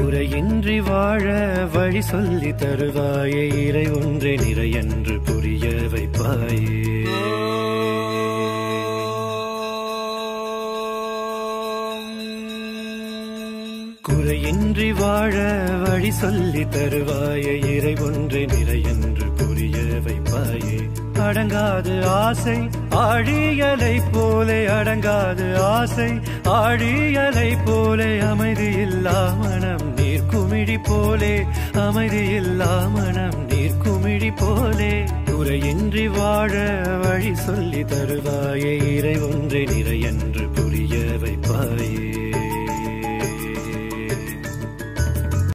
குறையின்றி வாழ வழி சொல்லி தருவாயே இறை ஒன்றே நிறை என்று புரிய வைப்பாயே குறையின்றி வாழ வழி சொல்லி தருவாயே இறை ஒன்றே நிறை என்று புரிய வைப்பாயே அடங்காது ஆசை ஆழியலை போலே அடங்காது ஆசை ஆழியலை போலே அமைதி இல்லா மனம் நீர் குமிழி போலே அமைதி இல்லா மனம் நீர் குமிழி போலே குறையின்றி வாழ வழி சொல்லி தருவாயே இறை ஒன்றே நிறை என்று புரிய வைப்பாயே